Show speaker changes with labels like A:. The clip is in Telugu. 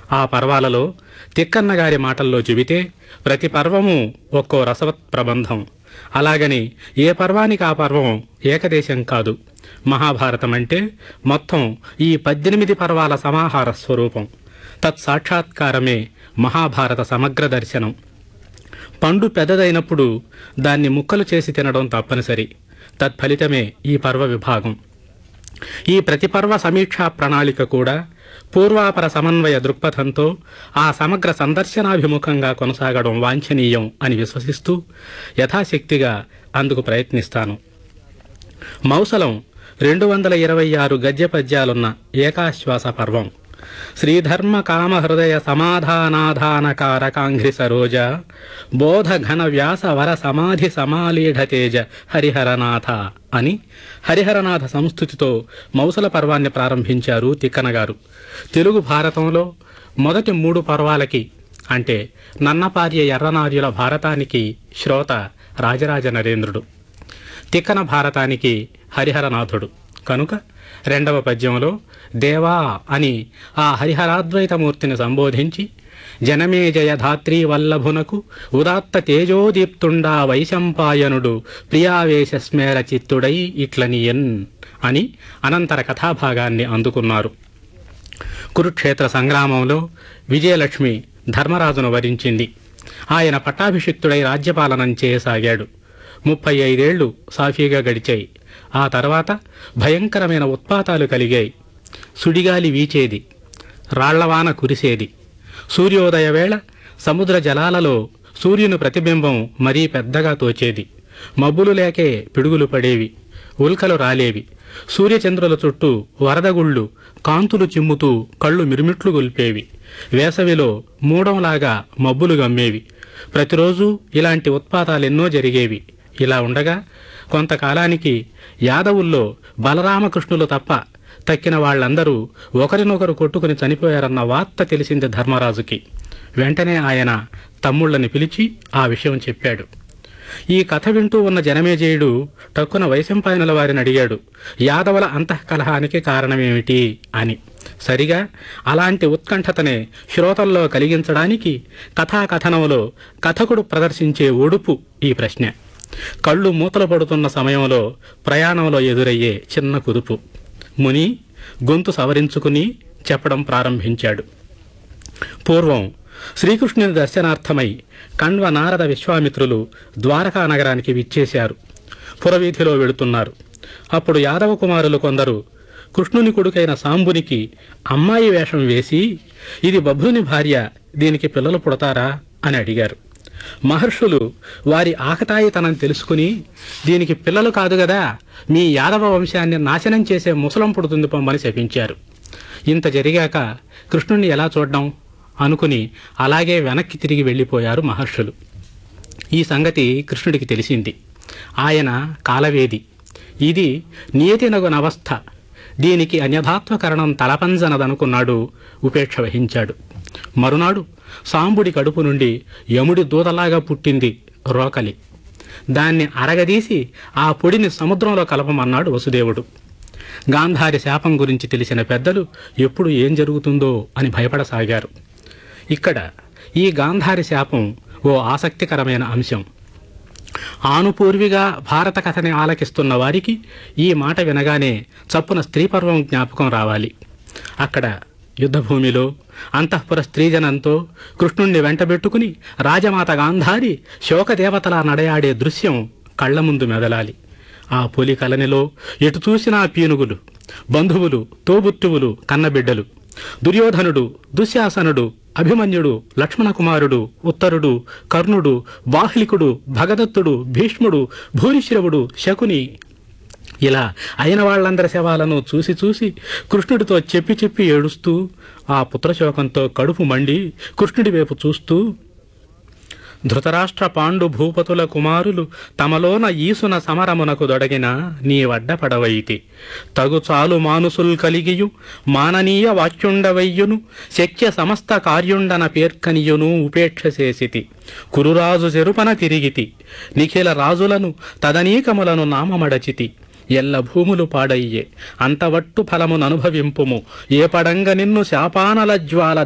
A: ఆ పర్వాలలో తిక్కన్న గారి మాటల్లో చెబితే ప్రతి పర్వము ఒక్కో రసవత్ ప్రబంధం అలాగని ఏ పర్వానికి ఆ పర్వం ఏకదేశం కాదు మహాభారతం అంటే మొత్తం ఈ పద్దెనిమిది పర్వాల సమాహార స్వరూపం తత్సాక్షాత్కారమే మహాభారత సమగ్ర దర్శనం పండు పెద్దదైనప్పుడు దాన్ని ముక్కలు చేసి తినడం తప్పనిసరి తత్ఫలితమే ఈ పర్వ విభాగం ఈ ప్రతిపర్వ సమీక్షా ప్రణాళిక కూడా పూర్వాపర సమన్వయ దృక్పథంతో ఆ సమగ్ర సందర్శనాభిముఖంగా కొనసాగడం వాంఛనీయం అని విశ్వసిస్తూ యథాశక్తిగా అందుకు ప్రయత్నిస్తాను మౌసలం రెండు వందల ఇరవై ఆరు గద్య పద్యాలున్న ఏకాశ్వాస పర్వం శ్రీధర్మ కామ హృదయ సమాధానాధానకారకాంఘ్రి సరోజ బోధ ఘన వ్యాస వర సమాధి సమాలీఢ తేజ హరిహరనాథ అని హరిహరనాథ సంస్థుతితో మౌసల పర్వాన్ని ప్రారంభించారు తిక్కన గారు తెలుగు భారతంలో మొదటి మూడు పర్వాలకి అంటే నన్నపార్య ఎర్రనార్యుల భారతానికి శ్రోత రాజరాజ నరేంద్రుడు తిక్కన భారతానికి హరిహరనాథుడు కనుక రెండవ పద్యంలో దేవా అని ఆ హరిహరాద్వైతమూర్తిని సంబోధించి జనమే జయ ధాత్రీ వల్లభునకు ఉదాత్త తేజోదీప్తుండా వైశంపాయనుడు ప్రియావేశ స్మేర చిత్తుడై ఇట్లనియన్ అని అనంతర కథాభాగాన్ని అందుకున్నారు కురుక్షేత్ర సంగ్రామంలో విజయలక్ష్మి ధర్మరాజును వరించింది ఆయన పట్టాభిషిక్తుడై రాజ్యపాలనం చేయసాగాడు ముప్పై ఐదేళ్లు సాఫీగా గడిచాయి ఆ తర్వాత భయంకరమైన ఉత్పాతాలు కలిగాయి సుడిగాలి వీచేది రాళ్లవాన కురిసేది సూర్యోదయ వేళ సముద్ర జలాలలో సూర్యుని ప్రతిబింబం మరీ పెద్దగా తోచేది మబ్బులు లేకే పిడుగులు పడేవి ఉల్కలు రాలేవి సూర్యచంద్రుల చుట్టూ వరదగుళ్ళు కాంతులు చిమ్ముతూ కళ్ళు మిరుమిట్లు గొల్పేవి వేసవిలో మూడంలాగా మబ్బులు గమ్మేవి ప్రతిరోజు ఇలాంటి ఉత్పాతాలెన్నో జరిగేవి ఇలా ఉండగా కొంతకాలానికి యాదవుల్లో బలరామకృష్ణులు తప్ప తక్కిన వాళ్ళందరూ ఒకరినొకరు కొట్టుకుని చనిపోయారన్న వార్త తెలిసింది ధర్మరాజుకి వెంటనే ఆయన తమ్ముళ్ళని పిలిచి ఆ విషయం చెప్పాడు ఈ కథ వింటూ ఉన్న జనమేజయుడు టక్కున వైశంపాయనుల వారిని అడిగాడు యాదవుల అంతఃకలహానికి కారణమేమిటి అని సరిగా అలాంటి ఉత్కంఠతనే శ్రోతల్లో కలిగించడానికి కథాకథనంలో కథకుడు ప్రదర్శించే ఒడుపు ఈ ప్రశ్న కళ్ళు మూతలు పడుతున్న సమయంలో ప్రయాణంలో ఎదురయ్యే చిన్న కుదుపు ముని గొంతు సవరించుకుని చెప్పడం ప్రారంభించాడు పూర్వం శ్రీకృష్ణుని దర్శనార్థమై కణ్వ నారద విశ్వామిత్రులు ద్వారకా నగరానికి విచ్చేశారు పురవీధిలో వెళుతున్నారు అప్పుడు యాదవ కుమారులు కొందరు కృష్ణుని కొడుకైన సాంబునికి అమ్మాయి వేషం వేసి ఇది బభ్రుని భార్య దీనికి పిల్లలు పుడతారా అని అడిగారు మహర్షులు వారి ఆకతాయితనం తెలుసుకుని దీనికి పిల్లలు కాదు కదా మీ యాదవ వంశాన్ని నాశనం చేసే ముసలం పుడుతుంది పొమ్మని శపించారు ఇంత జరిగాక కృష్ణుణ్ణి ఎలా చూడడం అనుకుని అలాగే వెనక్కి తిరిగి వెళ్ళిపోయారు మహర్షులు ఈ సంగతి కృష్ణుడికి తెలిసింది ఆయన కాలవేది ఇది నియతినగునవస్థ దీనికి అన్యథాత్వకరణం తలపంజనదనుకున్నాడు ఉపేక్ష వహించాడు మరునాడు సాంబుడి కడుపు నుండి యముడి దూతలాగా పుట్టింది రోకలి దాన్ని అరగదీసి ఆ పొడిని సముద్రంలో కలపమన్నాడు వసుదేవుడు గాంధారి శాపం గురించి తెలిసిన పెద్దలు ఎప్పుడు ఏం జరుగుతుందో అని భయపడసాగారు ఇక్కడ ఈ గాంధారి శాపం ఓ ఆసక్తికరమైన అంశం ఆనుపూర్విగా భారత కథని ఆలకిస్తున్న వారికి ఈ మాట వినగానే చప్పున స్త్రీపర్వం జ్ఞాపకం రావాలి అక్కడ యుద్ధభూమిలో అంతఃపుర స్త్రీజనంతో కృష్ణుణ్ణి వెంటబెట్టుకుని రాజమాత గాంధారి శోకదేవతలా నడయాడే దృశ్యం కళ్ల ముందు మెదలాలి ఆ పులి కలనిలో ఎటు చూసినా పీనుగులు బంధువులు తోబుట్టువులు కన్నబిడ్డలు దుర్యోధనుడు దుశ్శాసనుడు అభిమన్యుడు లక్ష్మణకుమారుడు ఉత్తరుడు కర్ణుడు బాహ్లికుడు భగదత్తుడు భీష్ముడు భూరిశ్రవుడు శకుని ఇలా అయిన వాళ్ళందరి శవాలను చూసి చూసి కృష్ణుడితో చెప్పి చెప్పి ఏడుస్తూ ఆ పుత్రశోకంతో కడుపు మండి కృష్ణుడి వైపు చూస్తూ ధృతరాష్ట్ర పాండు భూపతుల కుమారులు తమలోన ఈసున సమరమునకు దొడగిన నీ వడ్డపడవైతి తగు చాలు మానుసుల్ కలిగియు మాననీయ వాక్యుండవయ్యును శక్య సమస్త కార్యుండన పేర్కనియును ఉపేక్ష చేసితి కురురాజు చెరుపన తిరిగితి నిఖిల రాజులను తదనీకములను నామమడచితి ఎల్ల భూములు పాడయ్యే అంతవట్టు ఫలముననుభవింపుము ఏ పడంగ నిన్ను శాపానల జ్వాల